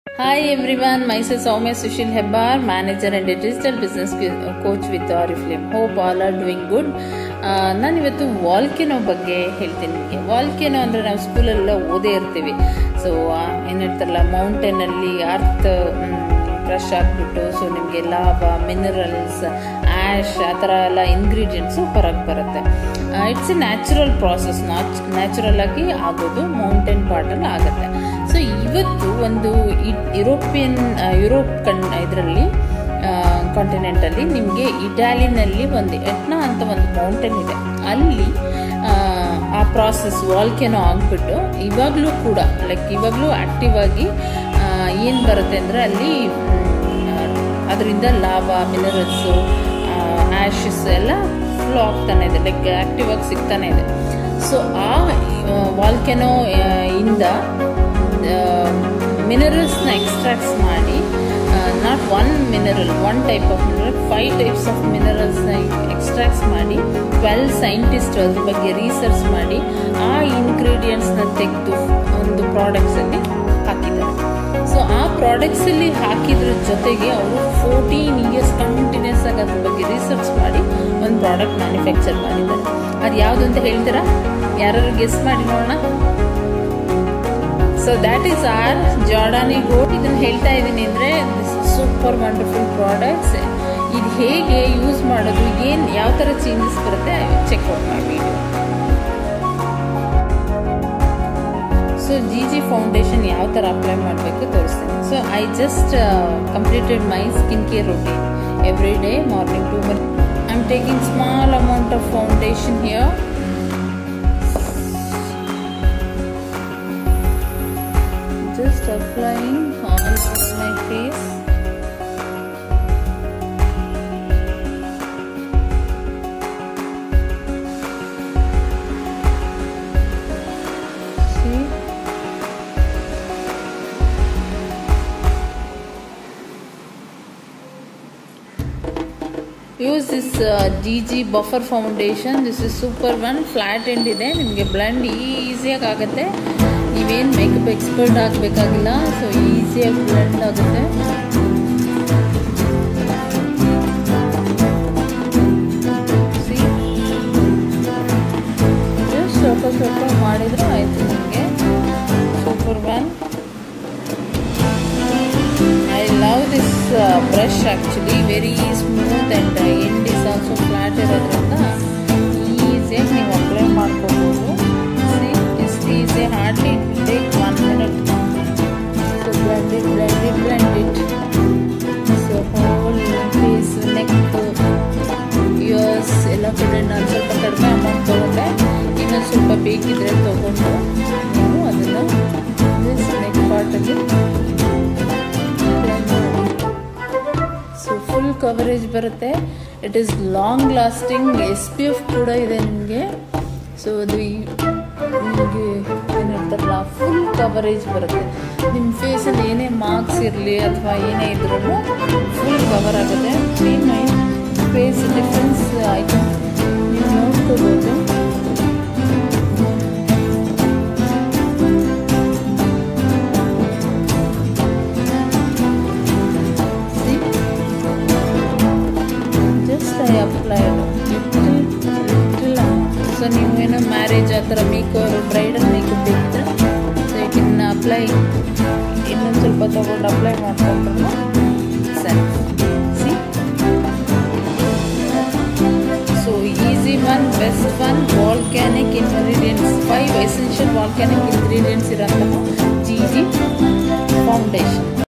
Hi everyone, myself Soumya Sushil Hebbar, manager and a digital business coach with Oriflame. Hope all are doing good. ನಾನು ಇವತ್ತು volcano ಬಗ್ಗೆ ಹೇಳ್ತೀನಿ ನಿಮಗೆ volcano ಅಂದರೆ ನಾವು ಸ್ಕೂಲಲ್ಲೆಲ್ಲ ಓದೇ ಇರ್ತೀವಿ ಸೊ ಏನು ಹೇಳ್ತಾರಲ್ಲ ಮೌಂಟೇನಲ್ಲಿ ಅರ್ತ್ ಕ್ರಶ್ ಆಗಿಬಿಟ್ಟು ಸೊ ನಿಮಗೆ ಲಾವ ಮಿನರಲ್ಸ್ ಆ್ಯಶ್ ಆ ಥರ ಎಲ್ಲ ಇಂಗ್ರೀಡಿಯೆಂಟ್ಸು ಹೊರಗೆ ಬರುತ್ತೆ ಇಟ್ಸ್ ಎ ನ್ಯಾಚುರಲ್ ಪ್ರಾಸೆಸ್ ನಾಚ್ ನ್ಯಾಚುರಲ್ ಆಗಿ ಆಗೋದು ಮೌಂಟೇನ್ ಪಾರ್ಟಲ್ಲಿ ಆಗುತ್ತೆ ಸೊ ಇವತ್ತು ಒಂದು ಯುರೋಪಿಯನ್ ಯುರೋಪ್ ಕಣ್ ಇದರಲ್ಲಿ ಕಾಂಟಿನೆಂಟಲ್ಲಿ ನಿಮಗೆ ಇಟಾಲಿನಲ್ಲಿ ಒಂದು ಎಟ್ನಾ ಅಂತ ಒಂದು ಮೌಂಟೇನ್ ಇದೆ ಅಲ್ಲಿ ಆ ಪ್ರಾಸೆಸ್ ವಾಲ್ಕೆನೋ ಆಗಿಬಿಟ್ಟು ಇವಾಗಲೂ ಕೂಡ ಲೈಕ್ ಇವಾಗಲೂ ಆ್ಯಕ್ಟಿವ್ ಆಗಿ ಏನು ಬರುತ್ತೆ ಅಂದರೆ ಅಲ್ಲಿ ಅದರಿಂದ ಲಾವಾ ಮಿನರಲ್ಸು ಆ್ಯಶಸ್ ಎಲ್ಲ ಫ್ಲೋ ಆಗ್ತಾನೆ ಇದೆ ಲೈಕ್ ಆ್ಯಕ್ಟಿವ್ ಆಗಿ ಸಿಗ್ತಾನೆ ಇದೆ ಸೊ ಆ ವಾಲ್ಕೆನೋ ಇಂದ ಮಿನರಲ್ಸ್ನ ಎಕ್ಸ್ಟ್ರಾಕ್ಟ್ಸ್ ಮಾಡಿ not one mineral one type of mineral five types of ಮಿನರಲ್ಸ್ನ ಎಕ್ಸ್ಟ್ರಾಕ್ಟ್ಸ್ ಮಾಡಿ ಟ್ವೆಲ್ ಸೈಂಟಿಸ್ಟ್ ಅದ್ರ ಬಗ್ಗೆ ರಿಸರ್ಚ್ ಮಾಡಿ ಆ ಇಂಗ್ರೀಡಿಯೆಂಟ್ಸ್ನ ತೆಗೆದು ಒಂದು ಪ್ರಾಡಕ್ಟ್ಸಲ್ಲಿ ಹಾಕಿದ್ದಾರೆ ಸೊ ಆ ಪ್ರಾಡಕ್ಟ್ಸಲ್ಲಿ ಹಾಕಿದ್ರ ಜೊತೆಗೆ ಅವರು ಫೋರ್ಟೀನ್ ಇಯರ್ಸ್ ಕಂಟಿನ್ಯೂಸ್ ಆಗಿ ಅದ್ರ ಬಗ್ಗೆ ರಿಸರ್ಚ್ ಮಾಡಿ ಒಂದು ಪ್ರಾಡಕ್ಟ್ ಮ್ಯಾನುಫ್ಯಾಕ್ಚರ್ ಮಾಡಿದ್ದಾರೆ ಅದು ಯಾವುದು ಅಂತ ಹೇಳ್ತೀರಾ ಯಾರು ಗೆಸ್ ಮಾಡಿ ನೋಡೋಣ so that is our Giordani Gold ಇದನ್ನು ಹೇಳ್ತಾ ಇದ್ದೀನಿ ಅಂದರೆ ಸೂಪರ್ ವಂಡರ್ಫುಲ್ ಪ್ರಾಡಕ್ಟ್ಸ್ ಇದು ಹೇಗೆ ಯೂಸ್ ಮಾಡೋದು ಏನು ಯಾವ ಥರ ಚೇಂಜಸ್ ಬರುತ್ತೆ check out my video so G G foundation ಯಾವ ಥರ ಅಪ್ಲೈ ಮಾಡಬೇಕು ತೋರಿಸ್ತೀನಿ so I just completed my skin care routine every day morning too I am taking small amount of foundation here just applying all over my face see use this G G buffer foundation this is super one flat end ಇದೆ ನಿಮಗೆ blend ಈಸಿಯಾಗಿ ಆಗುತ್ತೆ ನೀವೇನು makeup expert ಆಗಬೇಕಾಗಿಲ್ಲ so ಈಸಿಯಾಗಿ blend ಆಗುತ್ತೆ ಸ್ವಲ್ಪ ಸ್ವಲ್ಪ ಮಾಡಿದ್ರೆ ಆಯಿತು ನಿಮಗೆ super one I love this brush actually very smooth and end is also flat ಇರೋದ್ರಿಂದ ಈಸಿಯಾಗಿ ನೀವು ಅಪ್ಲೈ ಮಾಡ್ಕೋಬೋದು ಎಷ್ಟು easy hardly take one minute so blend it blend it blend it so whole face neck ears ಎಲ್ಲ ಕಡೆ ನಾನು ಸ್ವಲ್ಪ ಕಡಿಮೆ ಅಮೌಂಟ್ ತೊಗೊಂಡೆ ಇನ್ನೊಂದು ಸ್ವಲ್ಪ ಬೇಕಿದ್ರೆ ತೊಗೊಂಡು ನೀವು ಅದನ್ನು ದಿಸ್ ನೆಕ್ ಪಾರ್ಟಲ್ಲಿ ಸೊ ಫುಲ್ ಕವರೇಜ್ ಬರುತ್ತೆ it is long lasting S P F ಕೂಡ ಇದೆ ನಿಮಗೆ ಸೊ ಅದು ನಿಮಗೆ ಏನು ಹೇಳ್ತಾರಲ್ಲ ಫುಲ್ ಕವರೇಜ್ ಬರುತ್ತೆ ನಿಮ್ಮ ಫೇಸಲ್ಲಿ ಏನೇ ಮಾರ್ಕ್ಸ್ ಇರಲಿ ಅಥವಾ ಏನೇ ಇದ್ರೂ ಫುಲ್ ಕವರ್ ಆಗುತ್ತೆ ಸಿ ಮೈ ಫೇಸ್ ಡಿಫ್ರೆನ್ಸ್ ಆಯಿತು ನೀವು ನೋಡ್ಕೋಬೋದು just I applied little little so ನೀವೇನೋ ಮ್ಯಾರೇಜ್ ಆ ಥರ ಮೇಕರ್ ಬ್ರೈಡಲ್ ಮೇಕಪ್ ಬೇಕಿದ್ರೆ ಸೊ ಇದನ್ನ ಅಪ್ಲೈ ಇನ್ನೊಂದು ಸ್ವಲ್ಪ ತೊಗೊಂಡು ಅಪ್ಲೈ ಮಾಡ್ಕೊಂಡ್ರು ಸರಿ see so easy one best one volcanic ingredients five essential volcanic ingredients ಇರೋಂತಹ ಜಿ ಜಿ ಫೌಂಡೇಶನ್